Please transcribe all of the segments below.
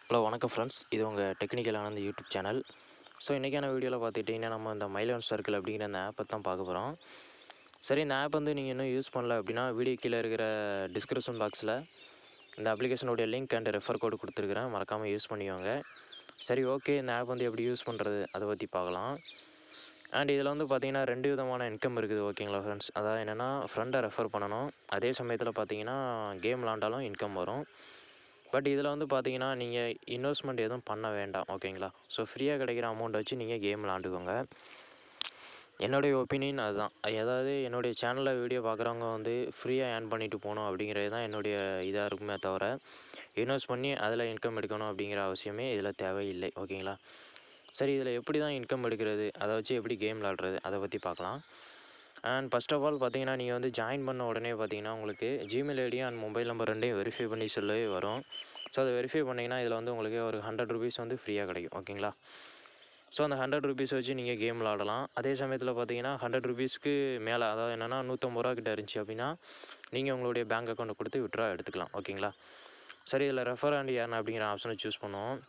hello வணக்கம் friends இது உங்கள் technical Anand YouTube channel so இன்றைக்கான வீடியோவில் பார்த்துக்கிட்டிங்கன்னா நம்ம இந்த மைலன் சர்க்கிள் அப்படிங்கிற அந்த ஆப்பை தான் பார்க்க போகிறோம் சரி இந்த ஆப் வந்து நீங்கள் இன்னும் யூஸ் பண்ணல அப்படின்னா வீடியோ கீழே இருக்கிற டிஸ்கிரிப்ஷன் பாக்ஸில் இந்த அப்ளிகேஷனுடைய லிங்க் அண்ட் ரெஃபர் கோடு கொடுத்துருக்குறேன் மறக்காமல் யூஸ் பண்ணிக்கோங்க சரி ஓகே இந்த ஆப் வந்து எப்படி யூஸ் பண்ணுறது அதை பற்றி பார்க்கலாம் அண்ட் இதில் வந்து பார்த்தீங்கன்னா ரெண்டு விதமான இன்கம் இருக்குது ஓகேங்களா ஃப்ரெண்ட்ஸ் அதாவது என்னென்னா ஃப்ரெண்டை ரெஃபர் பண்ணணும் அதே சமயத்தில் பார்த்தீங்கன்னா கேம் விளாண்டாலும் இன்கம் வரும் பட் இதில் வந்து பார்த்தீங்கன்னா நீங்கள் இன்வெஸ்ட்மெண்ட் எதுவும் பண்ண வேண்டாம் ஓகேங்களா ஸோ ஃப்ரீயாக கிடைக்கிற அமௌண்ட்டை வச்சு நீங்கள் கேம் விளாண்டுக்கோங்க என்னுடைய ஒப்பீனியன் அதுதான் அதாவது என்னுடைய சேனலில் வீடியோ பார்க்குறவங்க வந்து ஃப்ரீயாக ஏர்ன் பண்ணிட்டு போகணும் அப்படிங்கிறது தான் என்னுடைய இதாக இருக்குமே தவிர இன்வெஸ்ட் பண்ணி அதில் இன்கம் எடுக்கணும் அப்படிங்கிற அவசியமே இதில் தேவையில்லை ஓகேங்களா சரி இதில் எப்படி தான் இன்கம் எடுக்கிறது அதை வச்சு எப்படி கேம் விளாட்றது அதை பற்றி பார்க்கலாம் அண்ட் ஃபஸ்ட் ஆஃப் ஆல் பார்த்தீங்கன்னா நீங்கள் வந்து ஜாயின் பண்ண உடனே பார்த்தீங்கன்னா உங்களுக்கு Gmail ID and mobile number ரெண்டையும் வெரிஃபை பண்ணி சொல்லவே வரும் ஸோ அதை வெரிஃபை பண்ணிங்கன்னா இதில் வந்து உங்களுக்கு ஒரு ஹண்ட்ரட் ருபீஸ் வந்து ஃப்ரீயாக கிடைக்கும் ஓகேங்களா ஸோ அந்த ஹண்ட்ரட் ருபீஸ் வச்சு நீங்கள் கேம் விளாடலாம் அதே சமயத்தில் பார்த்தீங்கன்னா ஹண்ட்ரட் ருபீஸ்க்கு மேலே அதாவது என்னென்னா நூற்றம்பது ரூபா கிட்ட இருந்துச்சு அப்படின்னா நீங்கள் உங்களுடைய பேங்க் அக்கௌண்ட்டை கொடுத்து விட்ரா எடுத்துக்கலாம் ஓகேங்களா சரி இதில் ரெஃபர் அண்ட் ஏர்ன் அப்படிங்கிற ஆப்ஷனை சூஸ் பண்ணுவோம்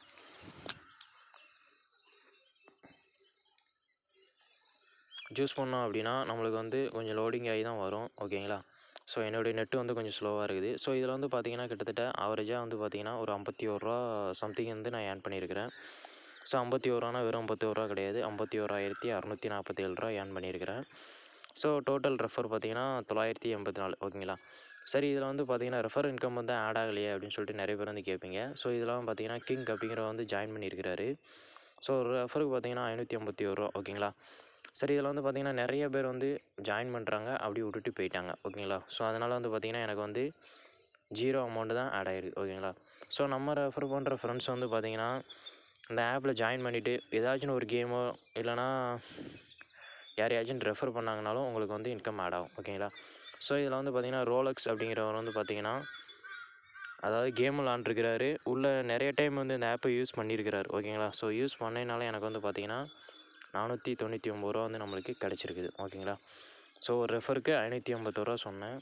சூஸ் பண்ணோம் அப்படின்னா நம்மளுக்கு வந்து கொஞ்சம் லோடிங் ஆகி தான் வரும் ஓகேங்களா ஸோ என்னுடைய நெட்டு வந்து கொஞ்சம் ஸ்லோவாக இருக்குது ஸோ இதில் வந்து பார்த்தீங்கன்னா கிட்டத்தட்ட ஆவரேஜாக வந்து பார்த்தீங்கன்னா ஒரு ஐம்பத்தி ஒரு ரூபா சம்திங் வந்து நான் ஏர்ன் பண்ணியிருக்கிறேன் ஸோ ஐம்பத்தி ஒரு ரூபானா வெறும் ஐம்பத்தி ஒரு ரூபா கிடையாது ஐம்பத்தி ஓராயிரத்தி அறநூற்றி நாற்பத்தேழு ரூபா ஏர்ன் பண்ணியிருக்கிறேன் ஸோ டோட்டல் ரெஃபர் பார்த்தீங்கன்னா தொள்ளாயிரத்தி எண்பத்தி நாலு ஓகேங்களா சரி இதில் வந்து பார்த்தீங்கன்னா ரெஃபர் இன்கம் வந்து ஆட் ஆகலையே அப்படின்னு சொல்லிட்டு நிறைய பேர் வந்து கேட்பீங்க ஸோ இதெல்லாம் பார்த்தீங்கன்னா கிங் அப்படிங்கிற வந்து ஜாயின் பண்ணியிருக்கிறாரு ஸோ ரெஃபருக்கு பார்த்தீங்கன்னா ஐநூற்றி ஐம்பத்தி ஒரு ரூபா ஓகேங்களா சரி இதில் வந்து பார்த்திங்கன்னா நிறைய பேர் வந்து ஜாயின் பண்ணுறாங்க அப்படி விட்டுட்டு போயிட்டாங்க ஓகேங்களா ஸோ அதனால் வந்து பார்த்திங்கன்னா எனக்கு வந்து ஜீரோ அமௌண்ட்டு தான் ஆட் ஆகிருக்கு ஓகேங்களா ஸோ நம்ம ரெஃபர் பண்ணுற ஃப்ரெண்ட்ஸ் வந்து பார்த்திங்கன்னா இந்த ஆப்பில் ஜாயின் பண்ணிவிட்டு ஏதாச்சும் ஒரு கேமோ இல்லைனா யாரையாச்சும் ரெஃபர் பண்ணாங்கனாலும் உங்களுக்கு வந்து இன்கம் ஆட் ஆகும் ஓகேங்களா ஸோ இதில் வந்து பார்த்திங்கன்னா ரோலக்ஸ் அப்படிங்கிறவர் வந்து பார்த்திங்கன்னா அதாவது கேம் விளாண்டுருக்கிறாரு உள்ளே நிறைய டைம் வந்து இந்த ஆப்பை யூஸ் பண்ணியிருக்கிறார் ஓகேங்களா ஸோ யூஸ் பண்ணனால எனக்கு வந்து பார்த்திங்கன்னா நானூற்றி தொண்ணூற்றி ஒம்பது ரூபா வந்து நம்மளுக்கு கிடச்சிருக்குது ஓகேங்களா ஸோ ஒரு ரெஃபருக்கு ஐநூற்றி ஐம்பத்தோரு ரூபா சொன்னேன்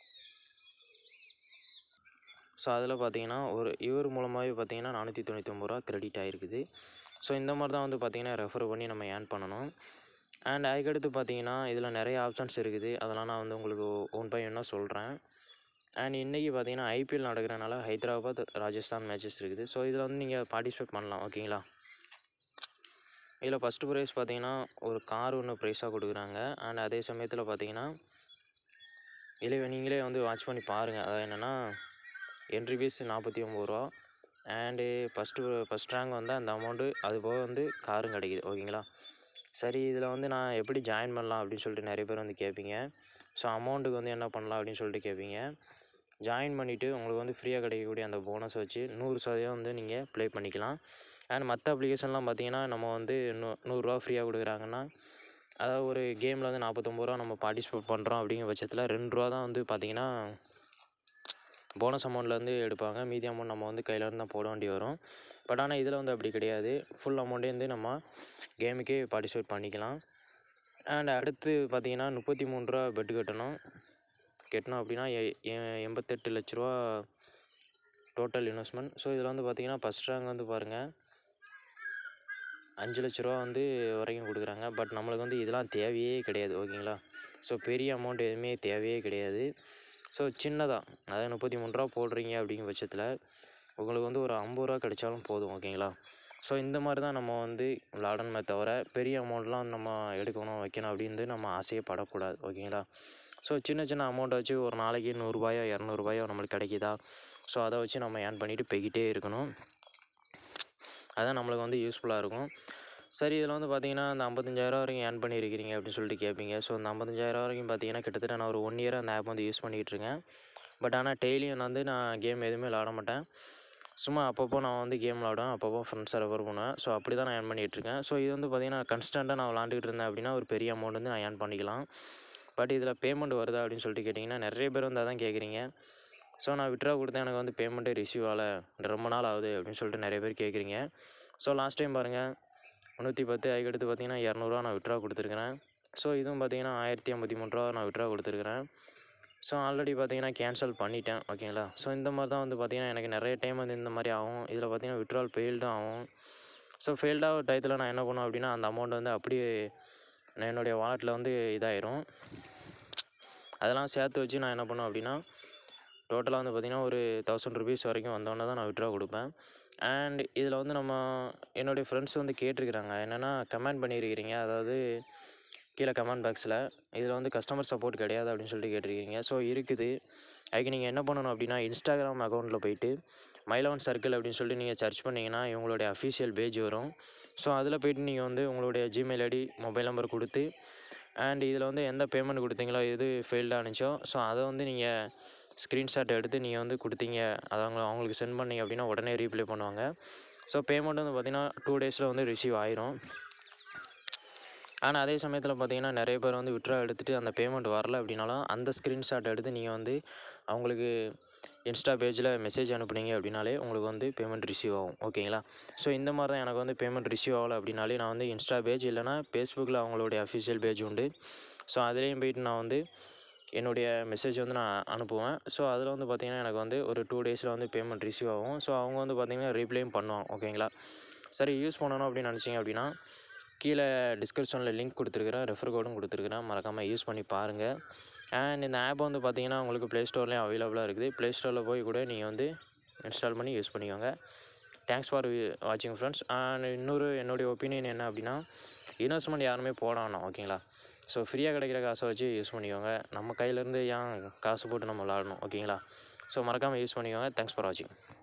ஸோ அதில் பார்த்தீங்கன்னா ஒரு இவர் மூலமாகவே பார்த்தீங்கன்னா நானூற்றி தொண்ணூற்றி ஒம்பது ரூபா கிரெடிட் ஆகிருக்குது ஸோ இந்த மாதிரி தான் வந்து பார்த்திங்கன்னா ரெஃபர் பண்ணி நம்ம ஏர்ன் பண்ணணும் அண்ட் அதுக்கடுத்து பார்த்தீங்கன்னா இதில் நிறைய ஆப்ஷன்ஸ் இருக்குது அதெல்லாம் நான் வந்து உங்களுக்கு ஒன் பை ஒன்னாக சொல்கிறேன் அண்ட் இன்றைக்கி பார்த்தீங்கன்னா ஐபிஎல் நடக்கிறனால ஹைதராபாத் ராஜஸ்தான் மேட்சஸ் இருக்குது ஸோ இதில் வந்து நீங்கள் பார்ட்டிசிபேட் பண்ணலாம் ஓகேங்களா இதில் ஃபஸ்ட்டு ப்ரைஸ் பார்த்தீங்கன்னா ஒரு கார் ஒன்று ப்ரைஸாக கொடுக்குறாங்க அண்ட் அதே சமயத்தில் பார்த்தீங்கன்னா இதில் நீங்களே வந்து வாட்ச் பண்ணி பாருங்கள் அதாவது என்னென்னா என்ட்ரி ஃபீஸ் நாற்பத்தி ஒம்பது ரூபா அண்டு ஃபஸ்ட்டு ஃபஸ்ட் ரேங்க் வந்து அந்த அமௌண்ட்டு அது போக வந்து காரும் கிடைக்கிது ஓகேங்களா சரி இதில் வந்து நான் எப்படி ஜாயின் பண்ணலாம் அப்படின்னு சொல்லிட்டு நிறைய பேர் வந்து கேட்பீங்க ஸோ அமௌண்ட்டுக்கு வந்து என்ன பண்ணலாம் அப்படின்னு சொல்லிட்டு கேட்பீங்க ஜாயின் பண்ணிவிட்டு உங்களுக்கு வந்து ஃப்ரீயாக கிடைக்கக்கூடிய அந்த போனஸ் வச்சு நூறு சதவீதம் வந்து நீங்கள் ப்ளே பண்ணிக்கலாம் அண்ட் மற்ற அப்ளிகேஷன்லாம் பார்த்தீங்கன்னா நம்ம வந்து நூ நூறுரூவா ஃப்ரீயாக கொடுக்குறாங்கன்னா அதாவது ஒரு கேமில் வந்து நாற்பத்தொம்பது ரூபா நம்ம பார்ட்டிசிபேட் பண்ணுறோம் அப்படிங்கிற பட்சத்தில் ரெண்டு ரூபா தான் வந்து பார்த்திங்கன்னா போனஸ் அமௌண்ட்லேருந்து எடுப்பாங்க மீதி அமௌண்ட் நம்ம வந்து கையிலேருந்து தான் போட வேண்டி வரும் பட் ஆனால் இதில் வந்து அப்படி கிடையாது ஃபுல் அமௌண்ட்டே வந்து நம்ம கேமுக்கே பார்ட்டிசிபேட் பண்ணிக்கலாம் அண்ட் அடுத்து பார்த்திங்கன்னா முப்பத்தி மூணு ரூபா பெட்டு கட்டணும் கட்டணும் அப்படின்னா எண்பத்தெட்டு லட்ச ரூபா டோட்டல் இன்வெஸ்ட்மெண்ட் ஸோ இதில் வந்து பார்த்திங்கன்னா ஃபஸ்ட் ரேங்க் வந்து பாருங்கள் அஞ்சு லட்ச ரூபா வந்து வரைக்கும் கொடுக்குறாங்க பட் நம்மளுக்கு வந்து இதெல்லாம் தேவையே கிடையாது ஓகேங்களா ஸோ பெரிய அமௌண்ட் எதுவுமே தேவையே கிடையாது ஸோ சின்னதாக அதாவது முப்பத்தி மூணு ரூபா போடுறீங்க அப்படிங்கிற பட்சத்தில் உங்களுக்கு வந்து ஒரு ஐம்பது ரூபா கிடைச்சாலும் போதும் ஓகேங்களா ஸோ இந்த மாதிரி தான் நம்ம வந்து விளாடணுமே தவிர பெரிய அமௌண்ட்லாம் நம்ம எடுக்கணும் வைக்கணும் அப்படின்னு நம்ம ஆசையே படக்கூடாது ஓகேங்களா ஸோ சின்ன சின்ன அமௌண்ட்டை வச்சு ஒரு நாளைக்கு நூறுரூபாயோ இரநூறுபாயோ நம்மளுக்கு கிடைக்குதா ஸோ அதை வச்சு நம்ம ஏர்ன் பண்ணிவிட்டு போய்கிட்டே இருக்கணும் அதான் நம்மளுக்கு வந்து யூஸ்ஃபுல்லாக இருக்கும் சரி இதில் வந்து பார்த்தீங்கன்னா அந்த ஐம்பத்தஞ்சாயிரம் வரைக்கும் ஏர்ன் பண்ணியிருக்கிறீங்க அப்படின்னு சொல்லிட்டு கேட்பீங்க ஸோ அந்த ஐம்பத்தஞ்சாயிரம் வரைக்கும் பார்த்தீங்கன்னா கிட்டத்தட்ட நான் ஒரு ஒன் இயர் அந்த ஆப் வந்து யூஸ் பண்ணிகிட்டு இருக்கேன் பட் ஆனால் டெய்லியும் வந்து நான் கேம் எதுவுமே விளாட மாட்டேன் சும்மா அப்பப்போ நான் வந்து கேம் விளாடுவேன் அப்பப்போ ஃப்ரெண்ட்ஸை ரெஃபர் பண்ணுவேன் ஸோ அப்படி தான் நான் ஏர்ன் பண்ணிகிட்ருக்கேன் ஸோ இது வந்து பார்த்திங்கன்னா கன்ஸ்டண்ட்டாக நான் விளாண்டுக்கிட்டு இருந்தேன் அப்படின்னா ஒரு பெரிய அமௌண்ட் வந்து நான் ஏர்ன் பண்ணிக்கலாம் பட் இதில் பேமெண்ட் வருதா அப்படின்னு சொல்லிட்டு கேட்டிங்கன்னா நிறைய பேர் வந்து அதான் கேட்குறீங்க ஸோ நான் விட்ரா கொடுத்தேன் எனக்கு வந்து பேமெண்ட்டே ரிசீவ் ஆகலை ரொம்ப நாள் ஆகுது அப்படின்னு சொல்லிட்டு நிறைய பேர் கேட்குறீங்க ஸோ லாஸ்ட் டைம் பாருங்கள் முந்நூற்றி பத்து அதுக்கடுத்து பார்த்தீங்கன்னா இரநூறுவா நான் விட்ரா கொடுத்துருக்குறேன் ஸோ இதுவும் பார்த்தீங்கன்னா ஆயிரத்தி ஐம்பத்தி மூணு ரூபா நான் விட்ரா கொடுத்துருக்குறேன் ஸோ ஆல்ரெடி பார்த்தீங்கன்னா கேன்சல் பண்ணிட்டேன் ஓகேங்களா ஸோ இந்த மாதிரி தான் வந்து பார்த்தீங்கன்னா எனக்கு நிறைய டைம் வந்து இந்த மாதிரி ஆகும் இதில் பார்த்தீங்கன்னா விட்ரால் ஃபெயில்டும் ஆகும் ஸோ ஃபெயில்டாக டயத்தில் நான் என்ன பண்ணுவேன் அப்படின்னா அந்த அமௌண்ட் வந்து அப்படியே நான் என்னுடைய வாலெட்டில் வந்து இதாயிரும் அதெல்லாம் சேர்த்து வச்சு நான் என்ன பண்ணுவேன் அப்படின்னா டோட்டலாக வந்து பார்த்திங்கன்னா ஒரு தௌசண்ட் ருபீஸ் வரைக்கும் வந்தோடனே தான் நான் விட்ரா கொடுப்பேன் அண்ட் இதில் வந்து நம்ம என்னுடைய ஃப்ரெண்ட்ஸ் வந்து கேட்டிருக்கிறாங்க என்னென்னா கமெண்ட் பண்ணியிருக்கிறீங்க அதாவது கீழே கமெண்ட் பாக்ஸில் இதில் வந்து கஸ்டமர் சப்போர்ட் கிடையாது அப்படின்னு சொல்லிட்டு கேட்டிருக்கீங்க ஸோ இருக்குது அதுக்கு நீங்கள் என்ன பண்ணணும் அப்படின்னா இன்ஸ்டாகிராம் அக்கௌண்ட்டில் போயிட்டு மைலவன் சர்க்கிள் அப்படின்னு சொல்லிட்டு நீங்கள் சர்ச் பண்ணிங்கன்னா இவங்களுடைய அஃபிஷியல் பேஜ் வரும் ஸோ அதில் போயிட்டு நீங்கள் வந்து உங்களுடைய ஜிமெயில் ஐடி மொபைல் நம்பர் கொடுத்து அண்ட் இதில் வந்து எந்த பேமெண்ட் கொடுத்தீங்களோ எது ஃபெயில்டானுச்சோ ஸோ அதை வந்து நீங்கள் ஸ்க்ரீன்ஷாட் எடுத்து நீங்கள் வந்து கொடுத்தீங்க அதை அவங்க அவங்களுக்கு சென்ட் பண்ணீங்க அப்படின்னா உடனே ரீப்ளே பண்ணுவாங்க ஸோ பேமெண்ட் வந்து பார்த்திங்கன்னா டூ டேஸில் வந்து ரிசீவ் ஆயிரும் ஆனால் அதே சமயத்தில் பார்த்தீங்கன்னா நிறைய பேர் வந்து விட்ரா எடுத்துகிட்டு அந்த பேமெண்ட் வரல அப்படின்னாலும் அந்த ஸ்க்ரீன்ஷாட் எடுத்து நீங்கள் வந்து அவங்களுக்கு இன்ஸ்டா பேஜில் மெசேஜ் அனுப்புனீங்க அப்படின்னாலே உங்களுக்கு வந்து பேமெண்ட் ரிசீவ் ஆகும் ஓகேங்களா ஸோ இந்த மாதிரி தான் எனக்கு வந்து பேமெண்ட் ரிசீவ் ஆகலை அப்படின்னாலே நான் வந்து இன்ஸ்டா பேஜ் இல்லைனா ஃபேஸ்புக்கில் அவங்களுடைய அஃபிஷியல் பேஜ் உண்டு ஸோ அதுலேயும் போயிட்டு நான் வந்து என்னுடைய மெசேஜ் வந்து நான் அனுப்புவேன் ஸோ அதில் வந்து பார்த்திங்கன்னா எனக்கு வந்து ஒரு டூ டேஸில் வந்து பேமெண்ட் ரிசீவ் ஆகும் ஸோ அவங்க வந்து பார்த்திங்கன்னா ரீப்ளேயும் பண்ணுவாங்க ஓகேங்களா சரி யூஸ் பண்ணணும் அப்படின்னு நினச்சிங்க அப்படின்னா கீழே டிஸ்கிரிப்ஷனில் லிங்க் கொடுத்துருக்குறேன் ரெஃபர் கோடும் கொடுத்துருக்குறேன் மறக்காமல் யூஸ் பண்ணி பாருங்கள் அண்ட் இந்த ஆப் வந்து பார்த்தீங்கன்னா உங்களுக்கு ப்ளே ஸ்டோர்லேயும் அவைலபிளாக இருக்குது ப்ளே ஸ்டோரில் போய் கூட நீங்கள் வந்து இன்ஸ்டால் பண்ணி யூஸ் பண்ணிக்கோங்க தேங்க்ஸ் ஃபார் வாட்சிங் ஃப்ரெண்ட்ஸ் அண்ட் இன்னொரு என்னுடைய ஒப்பீனியன் என்ன அப்படின்னா இன்வெஸ்ட்மெண்ட் யாருமே போட வேணாம் ஓகேங்களா ஸோ ஃப்ரீயாக கிடைக்கிற காசை வச்சு யூஸ் பண்ணிக்கோங்க நம்ம கையிலேருந்து ஏன் காசு போட்டு நம்ம விளாடணும் ஓகேங்களா ஸோ மறக்காமல் யூஸ் பண்ணிக்கோங்க தேங்க்ஸ் ஃபார் வாட்சிங்